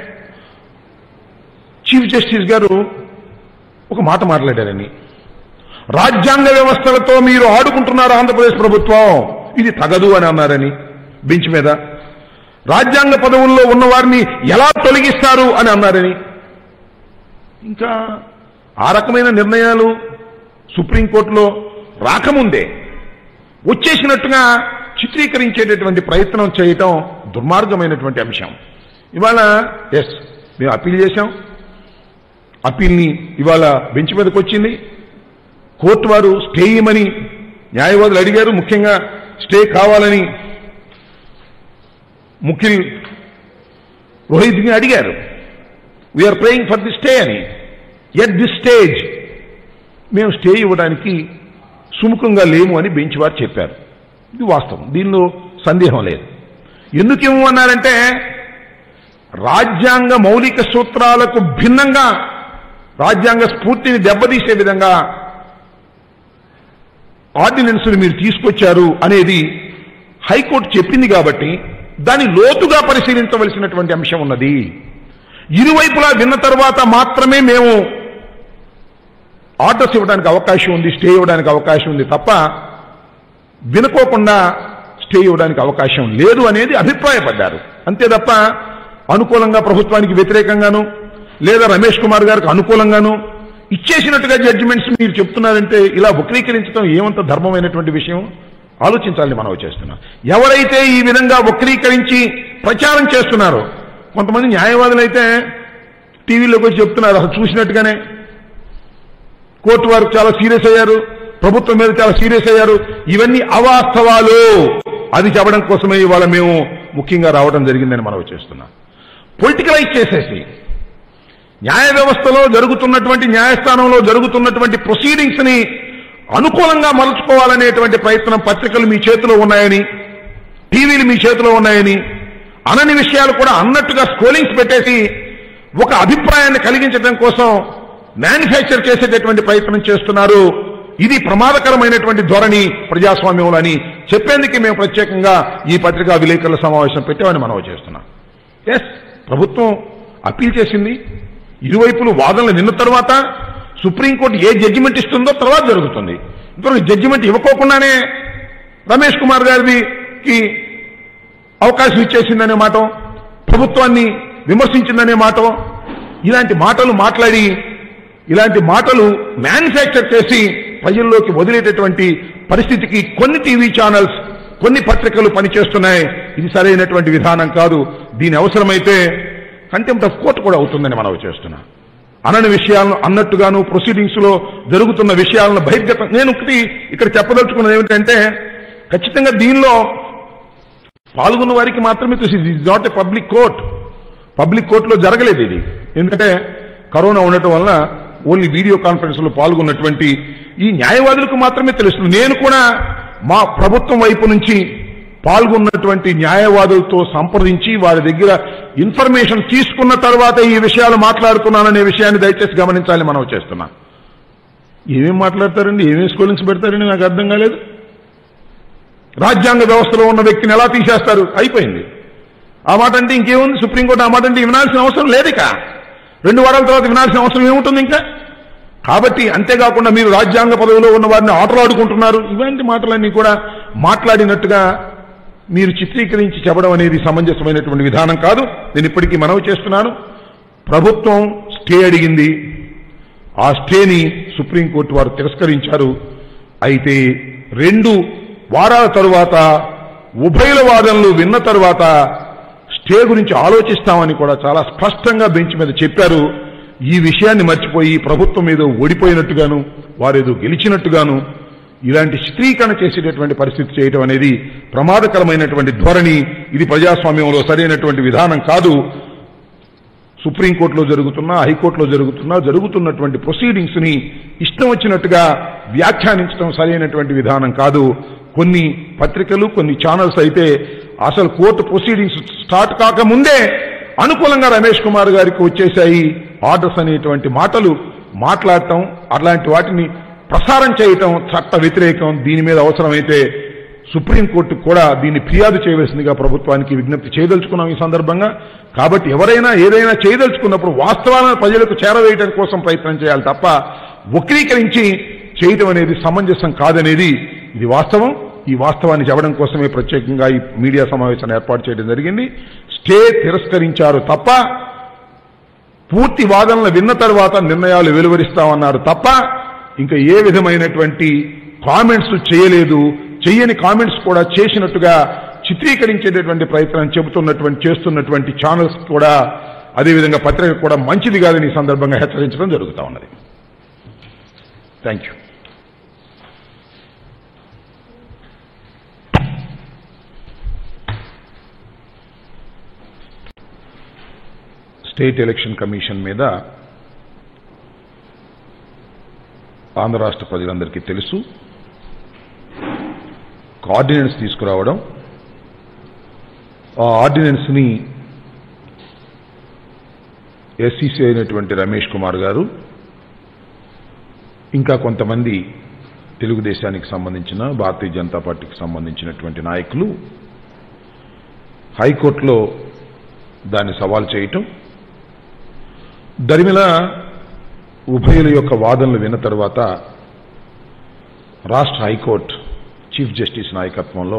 చీఫ్ జస్టిస్ గారు ఒక మాట మాట్లాడారని రాజ్యాంగ వ్యవస్థలతో మీరు ఆడుకుంటున్నారు ఆంధ్రప్రదేశ్ ప్రభుత్వం ఇది తగదు అని అన్నారని బెంచ్ మీద రాజ్యాంగ పదవుల్లో ఉన్న వారిని ఎలా తొలగిస్తారు అని అన్నారని ఇంకా ఆ రకమైన నిర్ణయాలు సుప్రీంకోర్టులో రాకముందే వచ్చేసినట్టుగా చిత్రీకరించేటటువంటి ప్రయత్నం చేయటం దుర్మార్గమైనటువంటి అంశం ఇవాళ ఎస్ మేము అప్పీల్ చేశాం అప్పీల్ని ఇవాళ బెంచ్ మీదకి వచ్చింది కోర్టు వారు స్టే ఇవ్వమని న్యాయవాదులు అడిగారు ముఖ్యంగా స్టే కావాలని ముఖ్యులు రోహిత్ని అడిగారు we're praying for the stay అని ఎట్ ది స్టేజ్ మేము స్టే ఇవ్వడానికి సుముఖంగా లేము అని బెంచ్ వారు చెప్పారు ఇది వాస్తవం దీనిలో సందేహం లేదు ఎందుకు ఇవ్వమన్నారంటే రాజ్యాంగ మౌలిక సూత్రాలకు భిన్నంగా రాజ్యాంగ స్ఫూర్తిని దెబ్బతీసే విధంగా ఆర్డినెన్స్ని మీరు తీసుకొచ్చారు అనేది హైకోర్టు చెప్పింది కాబట్టి దాన్ని లోతుగా పరిశీలించవలసినటువంటి అంశం ఉన్నది ఇరువైపులా విన్న తర్వాత మాత్రమే మేము ఆర్డర్స్ ఇవ్వడానికి అవకాశం ఉంది స్టే ఇవ్వడానికి అవకాశం ఉంది తప్ప వినుకోకుండా స్టే ఇవ్వడానికి అవకాశం లేదు అనేది అభిప్రాయపడ్డారు అంతే తప్ప అనుకూలంగా ప్రభుత్వానికి వ్యతిరేకంగాను లేదా రమేష్ కుమార్ గారికి అనుకూలంగాను ఇచ్చేసినట్టుగా జడ్జిమెంట్స్ మీరు చెప్తున్నారంటే ఇలా వక్రీకరించడం ఏమంత ధర్మమైనటువంటి విషయం ఆలోచించాలని మనం చేస్తున్నాం ఎవరైతే ఈ విధంగా వక్రీకరించి ప్రచారం చేస్తున్నారో కొంతమంది న్యాయవాదులు అయితే టీవీలోకి వచ్చి చెప్తున్నారు అసలు చూసినట్టుగానే కోర్టు వారు చాలా సీరియస్ అయ్యారు ప్రభుత్వం మీద చాలా సీరియస్ అయ్యారు ఇవన్నీ అవాస్తవాలు అది చెప్పడం కోసమే ఇవాళ మేము ముఖ్యంగా రావడం జరిగిందని మనం చేస్తున్నాం పొలిటికలైజ్ చేసేసి న్యాయ వ్యవస్థలో జరుగుతున్నటువంటి న్యాయస్థానంలో జరుగుతున్నటువంటి ప్రొసీడింగ్స్ ని అనుకూలంగా మలుచుకోవాలనేటువంటి ప్రయత్నం పత్రికలు మీ చేతిలో ఉన్నాయని టీవీలు మీ చేతిలో ఉన్నాయని అనని విషయాలు కూడా అన్నట్టుగా స్కోలింగ్స్ పెట్టేసి ఒక అభిప్రాయాన్ని కలిగించడం కోసం మ్యానుఫ్యాక్చర్ చేసేటటువంటి ప్రయత్నం చేస్తున్నారు ఇది ప్రమాదకరమైనటువంటి ధోరణి ప్రజాస్వామ్యంలో అని చెప్పేందుకు మేము ప్రత్యేకంగా ఈ పత్రికా విలేకరుల సమావేశం పెట్టామని మనం చేస్తున్నాం ఎస్ ప్రభుత్వం అప్పీల్ చేసింది ఇరువైపులు వాదనలు నిన్న తర్వాత సుప్రీంకోర్టు ఏ జడ్జిమెంట్ ఇస్తుందో తర్వాత జరుగుతుంది ఇంతవరకు జడ్జిమెంట్ ఇవ్వకోకుండానే రమేష్ కుమార్ గారికి అవకాశం ఇచ్చేసిందనే మాట ప్రభుత్వాన్ని విమర్శించిందనే మాట ఇలాంటి మాటలు మాట్లాడి ఇలాంటి మాటలు మ్యానుఫ్యాక్చర్ చేసి ప్రజల్లోకి వదిలేటటువంటి పరిస్థితికి కొన్ని టీవీ ఛానల్స్ కొన్ని పత్రికలు పనిచేస్తున్నాయి ఇది సరైనటువంటి విధానం కాదు దీని అవసరమైతే కంటెంప్ట్ ఆఫ్ కోర్టు కూడా అవుతుందని మనం చేస్తున్నాం అనని విషయాలను అన్నట్టుగాను ప్రొసీడింగ్స్ లో జరుగుతున్న విషయాలను బహిర్గతం నేను ఒకటి ఇక్కడ చెప్పదలుచుకున్నది ఏమిటంటే ఖచ్చితంగా దీనిలో పాల్గొన్న వారికి మాత్రమే తెలిసింది is not a public court public కోర్టులో జరగలేదు ఇది ఎందుకంటే కరోనా ఉండటం వలన ఓన్లీ వీడియో కాన్ఫరెన్స్ లో పాల్గొన్నటువంటి ఈ న్యాయవాదులకు మాత్రమే తెలుస్తుంది నేను కూడా మా ప్రభుత్వం వైపు నుంచి పాల్గొన్నటువంటి న్యాయవాదులతో సంప్రదించి వారి దగ్గర ఇన్ఫర్మేషన్ తీసుకున్న తర్వాత ఈ విషయాలు మాట్లాడుతున్నాననే విషయాన్ని దయచేసి గమనించాలి మనం చేస్తున్నాం ఏమేం మాట్లాడతారండి ఏమేం స్కూలింగ్స్ పెడతారండి నాకు అర్థం కాలేదు రాజ్యాంగ వ్యవస్థలో ఉన్న వ్యక్తిని ఎలా తీసేస్తారు అయిపోయింది ఆ మాట అంటే ఇంకేముంది సుప్రీంకోర్టు ఆ మాట అంటే వినాల్సిన అవసరం లేదు ఇక రెండు వారాల తర్వాత వినాల్సిన అవసరం ఏముంటుంది ఇంకా కాబట్టి అంతేకాకుండా మీరు రాజ్యాంగ పదవిలో ఉన్న వారిని ఆటలాడుకుంటున్నారు ఇలాంటి మాటలన్నీ కూడా మాట్లాడినట్టుగా మీరు చిత్రీకరించి చెప్పడం అనేది సమంజసమైనటువంటి విధానం కాదు నేను ఇప్పటికీ మనవి చేస్తున్నాను ప్రభుత్వం స్టే అడిగింది ఆ స్టేని సుప్రీంకోర్టు వారు తిరస్కరించారు అయితే రెండు వారాల తరువాత ఉభయల వాదనలు విన్న తరువాత స్టే గురించి ఆలోచిస్తామని కూడా చాలా స్పష్టంగా బెంచ్ మీద చెప్పారు ఈ విషయాన్ని మర్చిపోయి ప్రభుత్వం ఏదో ఓడిపోయినట్టుగాను వారేదో గెలిచినట్టుగాను ఇలాంటి చిత్రీకరణ చేసేటటువంటి పరిస్థితి చేయటం అనేది ప్రమాదకరమైనటువంటి ధోరణి ఇది ప్రజాస్వామ్యంలో సరైనటువంటి విధానం కాదు సుప్రీంకోర్టులో జరుగుతున్నా హైకోర్టులో జరుగుతున్నా జరుగుతున్నటువంటి ప్రొసీడింగ్స్ ని ఇష్టం వచ్చినట్టుగా వ్యాఖ్యానించడం సరైనటువంటి విధానం కాదు కొన్ని పత్రికలు కొన్ని ఛానల్స్ అయితే అసలు కోర్టు ప్రొసీడింగ్స్ స్టార్ట్ కాకముందే అనుకూలంగా రమేష్ కుమార్ గారికి వచ్చేసాయి ఆర్డర్స్ అనేటువంటి మాటలు మాట్లాడటం అలాంటి వాటిని ప్రసారం చేయటం చట్ట వ్యతిరేకం దీని మీద అవసరమైతే సుప్రీంకోర్టు కూడా దీన్ని ఫిర్యాదు చేయవలసిందిగా ప్రభుత్వానికి విజ్ఞప్తి చేయదలుచుకున్నాం ఈ సందర్భంగా కాబట్టి ఎవరైనా ఏదైనా చేయదలుచుకున్నప్పుడు వాస్తవాలను ప్రజలకు చేరవేయడం కోసం ప్రయత్నం చేయాలి తప్ప వక్రీకరించి చేయటం అనేది సమంజసం కాదనేది ఇది వాస్తవం ఈ వాస్తవాన్ని చెప్పడం కోసమే ప్రత్యేకంగా ఈ మీడియా సమావేశాన్ని ఏర్పాటు చేయడం జరిగింది స్టే తిరస్కరించారు తప్ప పూర్తి వాదనలు విన్న తర్వాత నిర్ణయాలు వెలువరిస్తామన్నారు తప్ప ఇంకా ఏ విధమైనటువంటి కామెంట్స్ చేయలేదు చెయ్యని కామెంట్స్ కూడా చేసినట్టుగా చిత్రీకరించేటటువంటి ప్రయత్నం చెబుతున్నటువంటి చేస్తున్నటువంటి ఛానల్స్ కూడా అదేవిధంగా పత్రిక కూడా మంచిది కాదని ఈ సందర్భంగా హెచ్చరించడం జరుగుతూ ఉన్నది thank you state election commission మీద ఆంధ్ర రాష్ట్ర ప్రజలందరికీ తెలుసు ఒక ఆర్డినెన్స్ తీసుకురావడం ఆ ఆర్డినెన్స్ ని ఎస్సీసీ అయినటువంటి రమేష్ కుమార్ గారు ఇంకా కొంతమంది తెలుగుదేశానికి సంబంధించిన భారతీయ జనతా పార్టీకి సంబంధించినటువంటి నాయకులు హైకోర్టులో దాన్ని సవాల్ చేయటం దరిమిల ఉభయుల యొక్క వాదనలు విన్న తర్వాత రాష్ట్ర హైకోర్టు చీఫ్ జస్టిస్ నాయకత్వంలో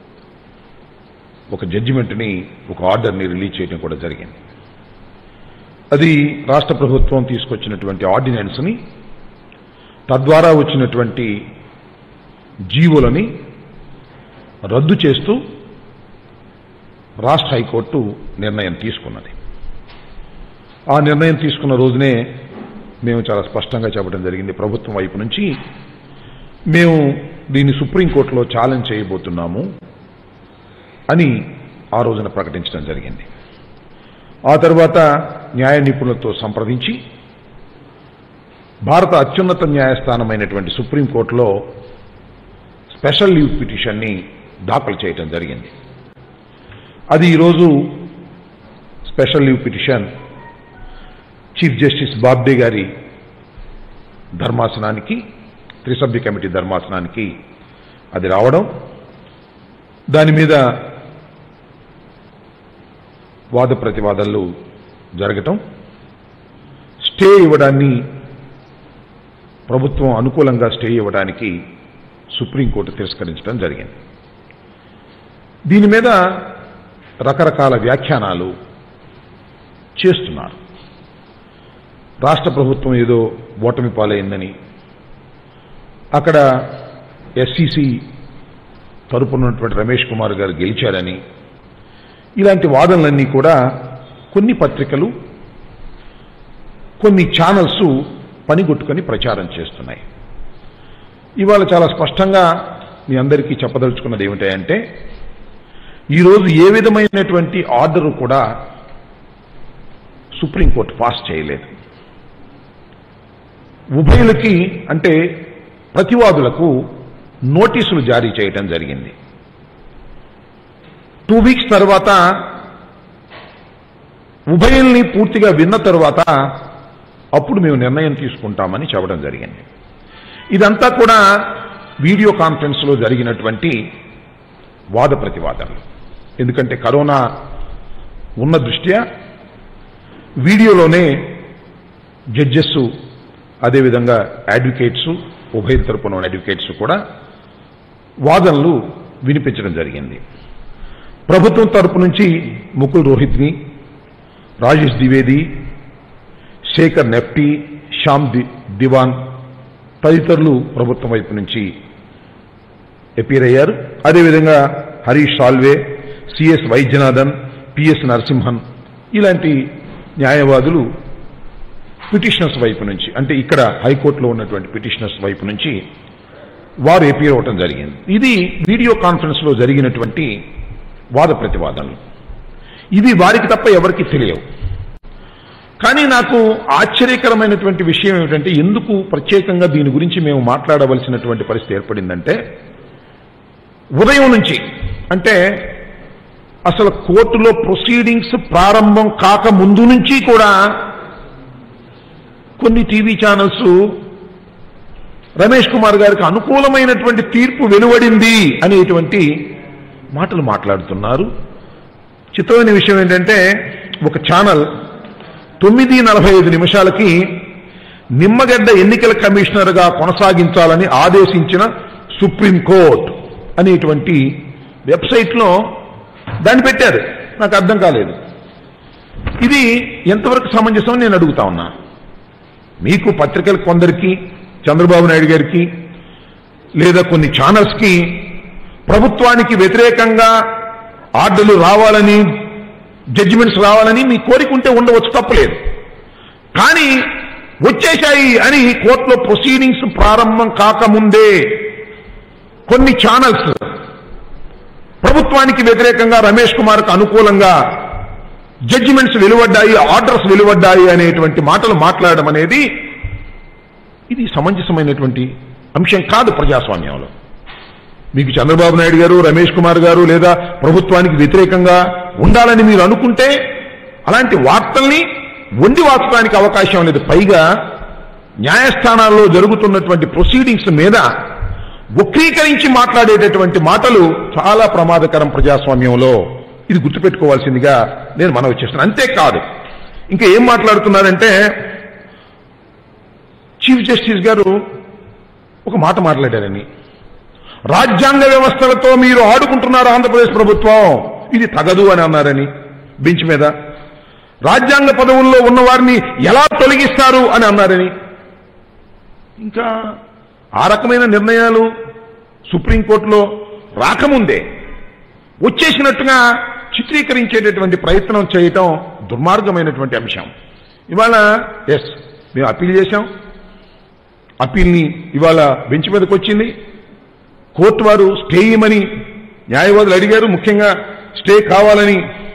ఒక జడ్జిమెంట్ని ఒక ఆర్డర్ని రిలీజ్ చేయడం కూడా జరిగింది అది రాష్ట్ర ప్రభుత్వం తీసుకొచ్చినటువంటి ఆర్డినెన్స్ని తద్వారా వచ్చినటువంటి జీవోలని రద్దు చేస్తూ రాష్ట్ర హైకోర్టు నిర్ణయం తీసుకున్నది ఆ నిర్ణయం తీసుకున్న రోజునే మేము చాలా స్పష్టంగా చెప్పడం జరిగింది ప్రభుత్వం వైపు నుంచి మేము దీన్ని సుప్రీంకోర్టులో ఛాలెంజ్ చేయబోతున్నాము అని ఆ రోజున ప్రకటించడం జరిగింది ఆ తర్వాత న్యాయ నిపుణులతో సంప్రదించి భారత అత్యున్నత న్యాయస్థానమైనటువంటి సుప్రీంకోర్టులో స్పెషల్ లీవ్ పిటిషన్ని దాఖలు చేయడం జరిగింది అది ఈరోజు special leave petition chief justice Bobde గారి ధర్మాసనానికి త్రిసభ్య కమిటీ ధర్మాసనానికి అది రావడం దాని మీద వాద ప్రతివాదనలు జరగటం స్టే ఇవ్వడాన్ని ప్రభుత్వం అనుకూలంగా స్టే ఇవ్వడానికి సుప్రీంకోర్టు తిరస్కరించడం జరిగింది దీని మీద రకరకాల వ్యాఖ్యానాలు చేస్తున్నారు రాష్ట్ర ప్రభుత్వం ఏదో ఓటమి పాలైందని అక్కడ ఎస్సీసీ తరపునటువంటి రమేష్ కుమార్ గారు గెలిచారని ఇలాంటి వాదనలన్నీ కూడా కొన్ని పత్రికలు కొన్ని ఛానల్స్ పనిగొట్టుకొని ప్రచారం చేస్తున్నాయి ఇవాళ చాలా స్పష్టంగా మీ అందరికీ చెప్పదలుచుకున్నది ఏమిటంటే ఈరోజు ఏ విధమైనటువంటి ఆర్డర్ కూడా సుప్రీంకోర్టు పాస్ చేయలేదు ఉభయులకి అంటే ప్రతివాదులకు నోటీసులు జారీ చేయటం జరిగింది టూ వీక్స్ తర్వాత ఉభయుల్ని పూర్తిగా విన్న తర్వాత అప్పుడు మేము నిర్ణయం తీసుకుంటామని చెప్పడం జరిగింది ఇదంతా కూడా వీడియో కాన్ఫరెన్స్లో జరిగినటువంటి వాద ప్రతివాదనలు ఎందుకంటే కరోనా ఉన్న దృష్ట్యా వీడియోలోనే జడ్జెస్ అదేవిధంగా అడ్వకేట్స్ ఉభయ తరపున ఉన్న అడ్వకేట్స్ కూడా వాదనలు వినిపించడం జరిగింది ప్రభుత్వం తరపు నుంచి ముకుల్ రోహిత్ని రాజేష్ ద్వివేది శేఖర్ నెఫ్టీ శ్యామ్ ది దివాన్ తదితరులు ప్రభుత్వం వైపు నుంచి అపీర్ అయ్యారు అదేవిధంగా హరీష్ సాల్వే సిఎస్ వైద్యనాథన్ పిఎస్ నరసింహన్ ఇలాంటి న్యాయవాదులు పిటిషనర్స్ వైపు నుంచి అంటే ఇక్కడ హైకోర్టులో ఉన్నటువంటి పిటిషనర్స్ వైపు నుంచి వారు అపీర్ అవ్వటం జరిగింది ఇది వీడియో కాన్ఫరెన్స్లో జరిగినటువంటి వాద ప్రతివాదనలు ఇవి వారికి తప్ప ఎవరికి తెలియవు కానీ నాకు ఆశ్చర్యకరమైనటువంటి విషయం ఏమిటంటే ఎందుకు ప్రత్యేకంగా దీని గురించి మేము మాట్లాడవలసినటువంటి పరిస్థితి ఏర్పడిందంటే ఉదయం నుంచి అంటే అసలు కోర్టులో ప్రొసీడింగ్స్ ప్రారంభం కాక ముందు నుంచి కూడా కొన్ని టీవీ ఛానల్స్ రమేష్ కుమార్ గారికి అనుకూలమైనటువంటి తీర్పు వెలువడింది అనేటువంటి మాటలు మాట్లాడుతున్నారు చిత్రమైన విషయం ఏంటంటే ఒక ఛానల్ తొమ్మిది నలభై ఐదు నిమిషాలకి నిమ్మగడ్డ ఎన్నికల కమిషనర్గా కొనసాగించాలని ఆదేశించిన సుప్రీంకోర్టు అనేటువంటి వెబ్సైట్లో దాన్ని పెట్టారు నాకు అర్థం కాలేదు ఇది ఎంతవరకు సమంజసం నేను అడుగుతా ఉన్నా మీకు పత్రికలు కొందరికి చంద్రబాబు నాయుడు గారికి లేదా కొన్ని ఛానల్స్కి ప్రభుత్వానికి వ్యతిరేకంగా ఆర్డర్లు రావాలని జడ్జిమెంట్స్ రావాలని మీ కోరిక ఉంటే ఉండవచ్చు తప్పలేదు కానీ వచ్చేశాయి అని కోర్టులో ప్రొసీడింగ్స్ ప్రారంభం కాకముందే కొన్ని ఛానల్స్ ప్రభుత్వానికి వ్యతిరేకంగా రమేష్ కుమార్కు అనుకూలంగా జడ్జిమెంట్స్ వెలువడ్డాయి ఆర్డర్స్ వెలువడ్డాయి అనేటువంటి మాటలు మాట్లాడడం అనేది ఇది సమంజసమైనటువంటి అంశం కాదు ప్రజాస్వామ్యంలో మీకు చంద్రబాబు నాయుడు గారు రమేష్ కుమార్ గారు లేదా ప్రభుత్వానికి వ్యతిరేకంగా ఉండాలని మీరు అనుకుంటే అలాంటి వార్తల్ని వండి వార్చడానికి అవకాశం లేదు పైగా న్యాయస్థానాల్లో జరుగుతున్నటువంటి ప్రొసీడింగ్స్ మీద వక్రీకరించి మాట్లాడేటటువంటి మాటలు చాలా ప్రమాదకరం ప్రజాస్వామ్యంలో ఇది గుర్తుపెట్టుకోవాల్సిందిగా నేను మనవి చేస్తున్నాను అంతేకాదు ఇంకా ఏం మాట్లాడుతున్నారంటే చీఫ్ జస్టిస్ గారు ఒక మాట మాట్లాడారని రాజ్యాంగ వ్యవస్థలతో మీరు ఆడుకుంటున్నారు ఆంధ్రప్రదేశ్ ప్రభుత్వం ఇది తగదు అని అన్నారని బెంచ్ మీద రాజ్యాంగ పదవుల్లో ఉన్న వారిని ఎలా తొలగిస్తారు అని అన్నారని ఇంకా ఆ రకమైన నిర్ణయాలు సుప్రీంకోర్టులో రాకముందే వచ్చేసినట్టుగా చిత్రీకరించేటటువంటి ప్రయత్నం చేయటం దుర్మార్గమైనటువంటి అంశం ఇవాళ ఎస్ మేము అప్పీల్ చేశాం అప్పీల్ని ఇవాళ బెంచ్ మీదకి వచ్చింది కోర్టు వారు స్టే ఇవ్వమని న్యాయవాదులు అడిగారు ముఖ్యంగా స్టే కావాలని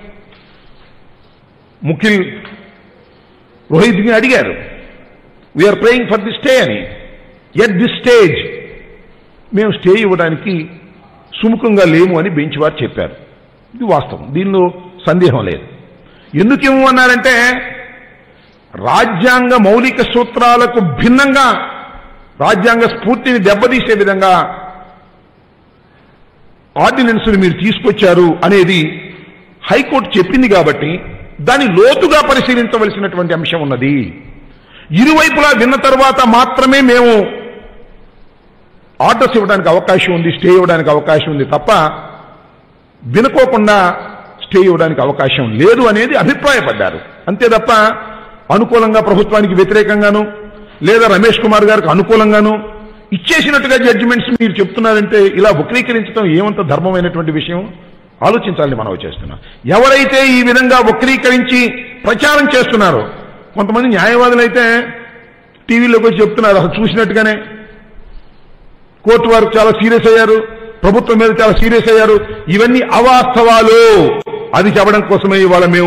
ముఖ్యుల్ రోహిత్ని అడిగారు we're praying for the stay అని ఎట్ ది స్టేజ్ మేము స్టే ఇవ్వడానికి సుముఖంగా లేము అని బెంచ్ వారు చెప్పారు ఇది వాస్తవం దీనిలో సందేహం లేదు ఎందుకు ఇవ్వమన్నారంటే రాజ్యాంగ మౌలిక సూత్రాలకు భిన్నంగా రాజ్యాంగ స్ఫూర్తిని దెబ్బతీసే విధంగా ఆర్డినెన్స్ని మీరు తీసుకొచ్చారు అనేది హైకోర్టు చెప్పింది కాబట్టి దాన్ని లోతుగా పరిశీలించవలసినటువంటి అంశం ఉన్నది ఇరువైపులా విన్న తర్వాత మాత్రమే మేము ఆర్డర్స్ ఇవ్వడానికి అవకాశం ఉంది స్టే ఇవ్వడానికి అవకాశం ఉంది తప్ప వినుకోకుండా స్టే ఇవ్వడానికి అవకాశం లేదు అనేది అభిప్రాయపడ్డారు అంతే తప్ప అనుకూలంగా ప్రభుత్వానికి వ్యతిరేకంగాను లేదా రమేష్ కుమార్ గారికి అనుకూలంగాను ఇచ్చేసినట్టుగా జడ్జిమెంట్స్ మీరు చెప్తున్నారంటే ఇలా వక్రీకరించడం ఏమంత ధర్మమైనటువంటి విషయం ఆలోచించాలని మనం చేస్తున్నాం ఎవరైతే ఈ విధంగా వక్రీకరించి ప్రచారం చేస్తున్నారో కొంతమంది న్యాయవాదులు అయితే టీవీలోకి వచ్చి చెప్తున్నారు అసలు చూసినట్టుగానే కోర్టు వారు చాలా సీరియస్ అయ్యారు ప్రభుత్వం మీద చాలా సీరియస్ అయ్యారు ఇవన్నీ అవాస్తవాలు అది చెప్పడం కోసమే ఇవాళ మేము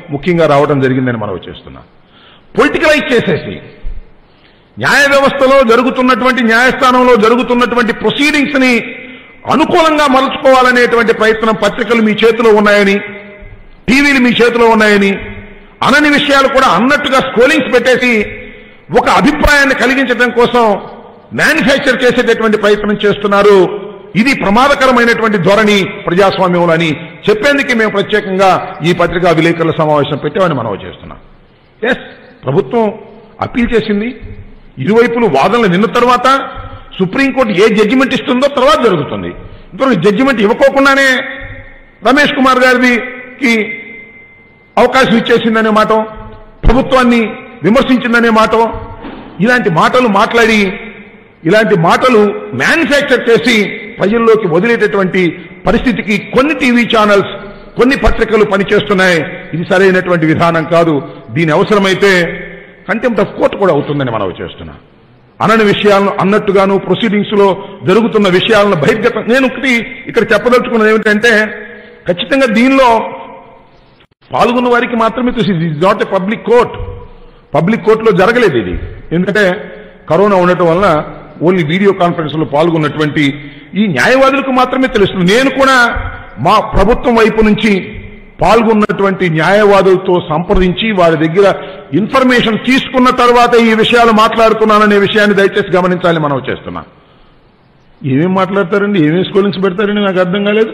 ముఖ్యంగా రావడం జరిగిందని మనం చేస్తున్నాం పొలిటికలైజ్ చేసేసి న్యాయ వ్యవస్థలో జరుగుతున్నటువంటి న్యాయస్థానంలో జరుగుతున్నటువంటి ప్రొసీడింగ్స్ ని అనుకూలంగా మలుచుకోవాలనేటువంటి ప్రయత్నం పత్రికలు మీ చేతిలో ఉన్నాయని టీవీలు మీ చేతిలో ఉన్నాయని అనని విషయాలు కూడా అన్నట్టుగా స్కోలింగ్స్ పెట్టేసి ఒక అభిప్రాయాన్ని కలిగించడం కోసం మ్యానుఫ్యాక్చర్ చేసేటటువంటి ప్రయత్నం చేస్తున్నారు ఇది ప్రమాదకరమైనటువంటి ధోరణి ప్రజాస్వామ్యంలో అని చెప్పేందుకు మేము ప్రత్యేకంగా ఈ పత్రికా విలేకరుల సమావేశం పెట్టామని మనం చేస్తున్నాం ఎస్ ప్రభుత్వం అప్పీల్ చేసింది ఇరువైపులు వాదనలు విన్న తర్వాత సుప్రీంకోర్టు ఏ జడ్జిమెంట్ ఇస్తుందో తర్వాత జరుగుతుంది ఇంతవరకు జడ్జిమెంట్ ఇవ్వకోకుండానే రమేష్ కుమార్ గారికి అవకాశం ఇచ్చేసిందనే మాట ప్రభుత్వాన్ని విమర్శించిందనే మాట ఇలాంటి మాటలు మాట్లాడి ఇలాంటి మాటలు మ్యానుఫ్యాక్చర్ చేసి ప్రజల్లోకి వదిలేటటువంటి పరిస్థితికి కొన్ని టీవీ ఛానల్స్ కొన్ని పత్రికలు పనిచేస్తున్నాయి ఇది సరైనటువంటి విధానం కాదు దీని అవసరమైతే కంటెంప్ట్ ఆఫ్ కోర్టు కూడా అవుతుందని మనం చేస్తున్నాం అనని విషయాలను అన్నట్టుగాను ప్రొసీడింగ్స్ లో జరుగుతున్న విషయాలను బహిర్గతం నేను ఒకటి ఇక్కడ చెప్పదలుచుకున్నది ఏమిటంటే ఖచ్చితంగా దీనిలో పాల్గొన్న వారికి మాత్రమే తెలిసి is not a public court public కోర్టులో జరగలేదు ఇది ఎందుకంటే కరోనా ఉండటం వలన ఓన్లీ వీడియో కాన్ఫరెన్స్ లో పాల్గొన్నటువంటి ఈ న్యాయవాదులకు మాత్రమే తెలుస్తుంది నేను కూడా మా ప్రభుత్వం వైపు నుంచి పాల్గొన్నటువంటి న్యాయవాదులతో సంప్రదించి వారి దగ్గర ఇన్ఫర్మేషన్ తీసుకున్న తర్వాత ఈ విషయాలు మాట్లాడుతున్నాననే విషయాన్ని దయచేసి గమనించాలి మనం చేస్తున్నాం ఏమేం మాట్లాడతారండి ఏమేం స్కూలింగ్స్ పెడతారండి నాకు అర్థం కాలేదు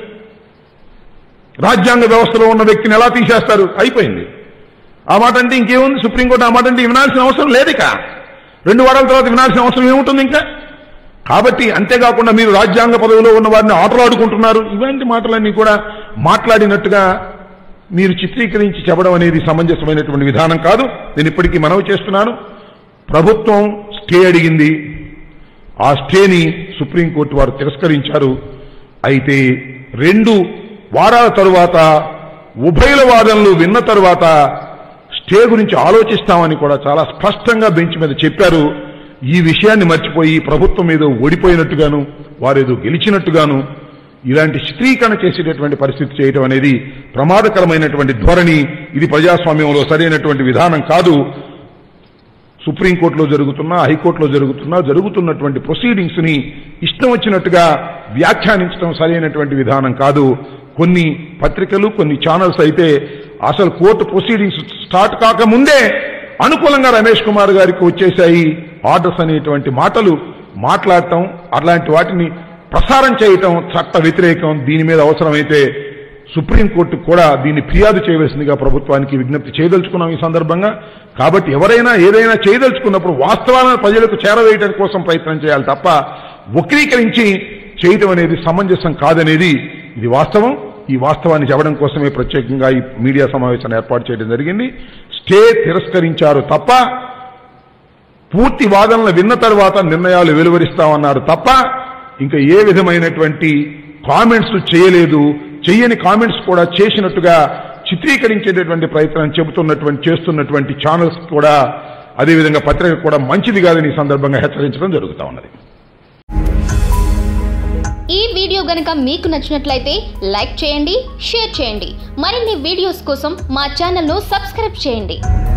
రాజ్యాంగ వ్యవస్థలో ఉన్న వ్యక్తిని ఎలా తీసేస్తారు అయిపోయింది ఆ మాట అంటే ఇంకేముంది సుప్రీంకోర్టు ఆ మాట అంటే వినాల్సిన అవసరం లేదు ఇక రెండు వారాల తర్వాత వినాల్సిన అవసరం ఏముంటుంది ఇంకా కాబట్టి అంతేకాకుండా మీరు రాజ్యాంగ పదవిలో ఉన్న వారిని ఆటలాడుకుంటున్నారు ఇలాంటి మాటలన్నీ కూడా మాట్లాడినట్టుగా మీరు చిత్రీకరించి చెప్పడం అనేది సమంజసమైనటువంటి విధానం కాదు నేను ఇప్పటికీ మనవి చేస్తున్నాను ప్రభుత్వం స్టే అడిగింది ఆ స్టేని సుప్రీంకోర్టు వారు తిరస్కరించారు అయితే రెండు వారాల తరువాత ఉభయల వాదనలు విన్న తరువాత స్టే గురించి ఆలోచిస్తామని కూడా చాలా స్పష్టంగా బెంచ్ మీద చెప్పారు ఈ విషయాన్ని మర్చిపోయి ప్రభుత్వం ఏదో ఓడిపోయినట్టుగాను వారేదో గెలిచినట్టుగాను ఇలాంటి చిత్రీకరణ చేసేటటువంటి పరిస్థితి చేయడం అనేది ప్రమాదకరమైనటువంటి ధోరణి ఇది ప్రజాస్వామ్యంలో సరైనటువంటి విధానం కాదు సుప్రీంకోర్టులో జరుగుతున్నా హైకోర్టులో జరుగుతున్నా జరుగుతున్నటువంటి ప్రొసీడింగ్స్ ని ఇష్టం వచ్చినట్టుగా వ్యాఖ్యానించడం సరైనటువంటి విధానం కాదు కొన్ని పత్రికలు కొన్ని ఛానల్స్ అయితే అసలు కోర్టు ప్రొసీడింగ్స్ స్టార్ట్ కాకముందే అనుకూలంగా రమేష్ కుమార్ గారికి వచ్చేసాయి ఆర్డర్స్ అనేటువంటి మాటలు మాట్లాడటం అలాంటి వాటిని ప్రసారం చేయటం చట్ట వ్యతిరేకం దీని మీద అవసరమైతే సుప్రీంకోర్టు కూడా దీన్ని ఫిర్యాదు చేయవలసిందిగా ప్రభుత్వానికి విజ్ఞప్తి చేయదలుచుకున్నాం ఈ సందర్భంగా కాబట్టి ఎవరైనా ఏదైనా చేయదలుచుకున్నప్పుడు వాస్తవాలను ప్రజలకు చేరవేయడం కోసం ప్రయత్నం చేయాలి తప్ప వక్రీకరించి చేయటం అనేది సమంజసం కాదనేది ఇది వాస్తవం ఈ వాస్తవాన్ని చెప్పడం కోసమే ప్రత్యేకంగా ఈ మీడియా సమావేశాన్ని ఏర్పాటు చేయడం జరిగింది స్టే తిరస్కరించారు తప్ప పూర్తి వాదనలు విన్న తర్వాత నిర్ణయాలు వెలువరిస్తామన్నారు తప్ప ఇంకా ఏ విధమైనటువంటి కామెంట్స్ చేయలేదు చెయ్యని కామెంట్స్ కూడా చేసినట్టుగా చిత్రీకరించేటటువంటి ప్రయత్నం చెబుతున్నటువంటి చేస్తున్నటువంటి ఛానల్స్ కూడా అదేవిధంగా పత్రిక కూడా మంచిది కాదని ఈ సందర్భంగా హెచ్చరించడం జరుగుతా ఉన్నది ఈ వీడియో గనుక మీకు నచ్చినట్లయితే లైక్ చేయండి షేర్ చేయండి మరిన్ని వీడియోస్ కోసం మా ఛానల్ను సబ్స్క్రైబ్ చేయండి